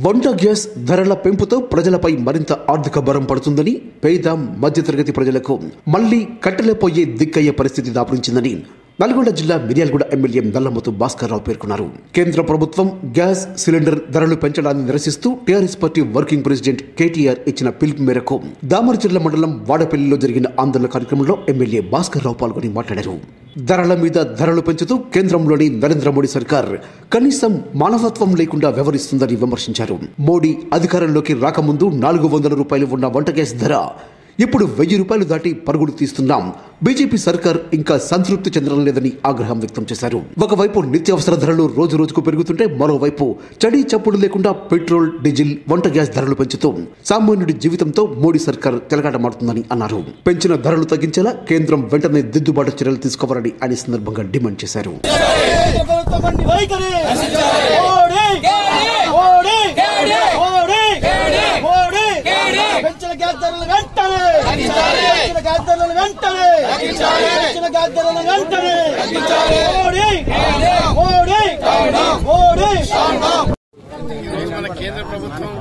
వంట గ్యాస్ ధరల పెంపుతో ప్రజలపై మరింత ఆర్థిక భారం పడుతుందని పేద మధ్యతరగతి ప్రజలకు మళ్లీ కట్టెలపోయే దిక్కయ్యే పరిస్థితి దాపురించిందని నల్గొండ జిల్లా మిర్యాలగూడ ఎమ్మెల్యే నల్లమతు భాస్కర్ రావు పేర్కొన్నారు కేంద్ర ప్రభుత్వం గ్యాస్ సిలిండర్ ధరలు పెంచడాన్ని నిరసిస్తూ TRS party working president KTR ఇచ్చిన పిలుపు మేరకు దామరచెర్ల మండలం వాడపల్లిలో జరిగిన ఆందోళన కార్యక్రమంలో ఎమ్మెల్యే భాస్కర్ రావు పాల్గొని మాట్లాడారు ధరల మీద ధరలు పెంచుతూ కేంద్రంలోని నరేంద్ర మోడీ సర్కార్ కనీసం మానవత్వం లేకుండా వ్యవహరిస్తుందని విమర్శించారు మోడీ అధికారంలోకి రాకముందు నాలుగు వందల రూపాయలు ఉన్న వంట గ్యాస్ ధర ఇప్పుడు వెయ్యి రూపాయలు దాటి పరుగులు తీస్తున్నాం బీజేపీ సర్కార్ ఇంకా సంతృప్తి చెందడం లేదని ఆగ్రహం వ్యక్తం చేశారు ఒకవైపు నిత్యావసర ధరలు రోజు రోజుకు పెరుగుతుంటే మరోవైపు చడి చప్పుడు లేకుండా పెట్రోల్ డీజిల్ వంట గ్యాస్ ధరలు పెంచుతూ సామాన్యుడి జీవితంతో మోడీ సర్కార్ తెలగాటమాడుతుందని అన్నారు పెంచిన ధరలు తగ్గించేలా కేంద్రం వెంటనే దిద్దుబాటు చర్యలు తీసుకోవాలని ఆయన ఈ సందర్భంగా డిమాండ్ చేశారు ప్రభుత్వం వైఖరి మోడీ మోడీ మోడీ మోడీ పెంచిన గ్యాస్ ధరలు వెంటనే పెంచిన గ్యాస్ ధరలు వెంటనే పెంచిన గ్యాస్ ధరలు వెంటనే మోడీ మోడీ మోడీ ఈరోజు మన కేంద్ర ప్రభుత్వం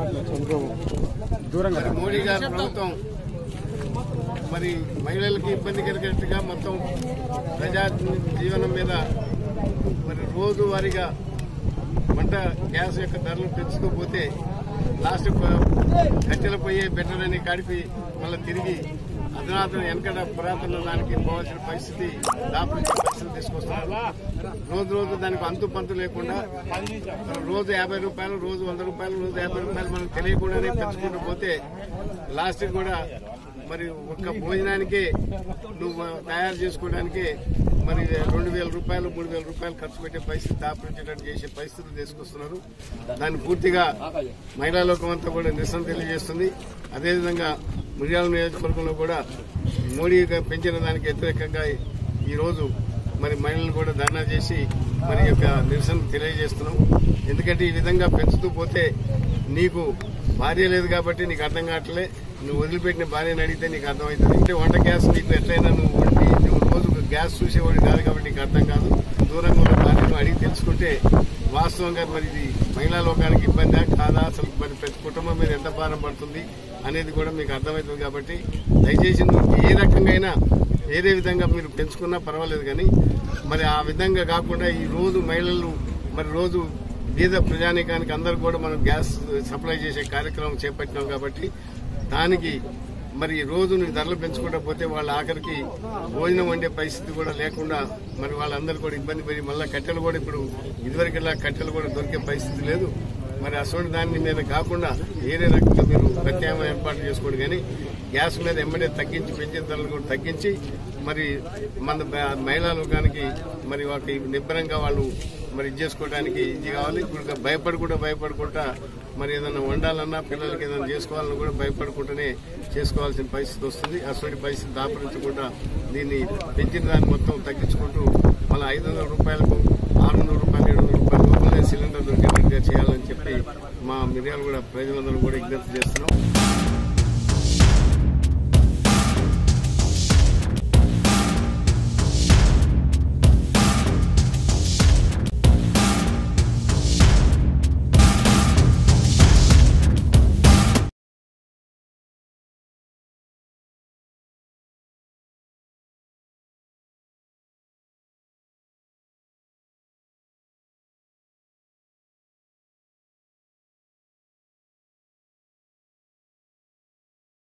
మరి మోడీ గారి ప్రభుత్వం మరి మహిళలకి ఇబ్బంది కలిగేట్టుగా మొత్తం ప్రజా జీవనం మీద మరి రోజువారీగా వంట గ్యాస్ యొక్క ధరలు పెంచుతూ పోతే లాస్ట్ కట్టెల పోయే బెటర్ అని కాడిపి మళ్ళీ తిరిగి అధునాతన వెనకడ పురాతన దానికి పోవాల్సిన పరిస్థితి దాపరించే పరిస్థితి తీసుకొస్తున్నారు రోజు రోజు దానికి అంతు పంతు లేకుండా రోజు యాభై రూపాయలు రోజు వంద రూపాయలు రోజు యాభై రూపాయలు మనకు తెలియకుండానే పెంచుకుంటూ పోతే లాస్ట్ కూడా మరి ఒక్క భోజనానికి నువ్వు తయారు చేసుకోవడానికి మరి రెండు వేల రూపాయలు మూడు వేల రూపాయలు ఖర్చు పెట్టే పరిస్థితి దాపరించేటట్టు చేసే పరిస్థితులు తీసుకొస్తున్నారు దాన్ని పూర్తిగా మహిళా లోకం అంతా కూడా నిరసన తెలియజేస్తుంది అదేవిధంగా మిర్యాల నియోజకవర్గంలో కూడా మోడీ గారు పెంచిన దానికి వ్యతిరేకంగా ఈ రోజు మరి మహిళలు కూడా ధర్నా చేసి మరి ఈ యొక్క నిరసన తెలియజేస్తున్నాం ఎందుకంటే ఈ విధంగా పెంచుతూ పోతే నీకు భార్య లేదు కాబట్టి నీకు అర్థం కావట్లే నువ్వు వదిలిపెట్టిన భార్యని అడిగితే నీకు అర్థమవుతుంది అంటే వంట గ్యాస్ నీకు ఎట్లయినా నువ్వు వండి నువ్వు రోజు గ్యాస్ చూసేవాడు కాదు కాబట్టి నీకు అర్థం కాదు దూరంగా ఉన్న భార్యను అడిగి తెలుసుకుంటే వాస్తవంగా మరి ఇది మహిళా లోకానికి ఇబ్బందా కాదా అసలు మరి ప్రతి కుటుంబం మీద ఎంత భారం పడుతుంది అనేది కూడా మీకు అర్థమవుతుంది కాబట్టి దయచేసి నువ్వు ఏ రకంగా అయినా ఏదే విధంగా మీరు పెంచుకున్నా పర్వాలేదు కానీ మరి ఆ విధంగా కాకుండా ఈ రోజు మహిళలు మరి రోజు బీద ప్రజానీకానికి అందరు కూడా మనం గ్యాస్ సప్లై చేసే కార్యక్రమం చేపట్టినాం కాబట్టి దానికి మరి ఈ రోజు నువ్వు ధరలు పెంచుకుంటా పోతే వాళ్ళ ఆఖరికి భోజనం వండే పరిస్థితి కూడా లేకుండా మరి వాళ్ళందరూ కూడా ఇబ్బంది పడి మళ్ళీ కట్టెలు కూడా ఇప్పుడు ఇదివరకెలా కట్టెలు కూడా దొరికే పరిస్థితి లేదు మరి అసలు దాని మీద కాకుండా వేరే రకంగా మీరు ప్రత్యామ్నాయ ఏర్పాటు చేసుకోండి కానీ గ్యాస్ మీద ఎమ్మడే తగ్గించి పెంచిన ధరలు కూడా తగ్గించి మరి మన బ- మహిళా లోకానికి మరి వాళ్ళకి నిబ్బరంగా వాళ్ళు మరి ఇది చేసుకోవడానికి ఇది కావాలి ఇప్పుడు భయపడి కూడా భయపడకుండా మరి ఏదైనా వండాలన్నా పిల్లలకి ఏదైనా చేసుకోవాలన్నా కూడా భయపడకుండానే చేసుకోవాల్సిన పరిస్థితి వస్తుంది అటువంటి పరిస్థితి దాపరించకుండా దీన్ని పెంచిన దాన్ని మొత్తం తగ్గించుకుంటూ మళ్ళీ ఐదు వందల రూపాయలకు ఆరు వందల రూపాయలు ఏడు వందల రూపాయలు లోపలే సిలిండర్ దొరికేటట్టుగా చేయాలని చెప్పి మా మిర్యాలు కూడా ప్రజలందరూ కూడా విజ్ఞప్తి చేస్తున్నాం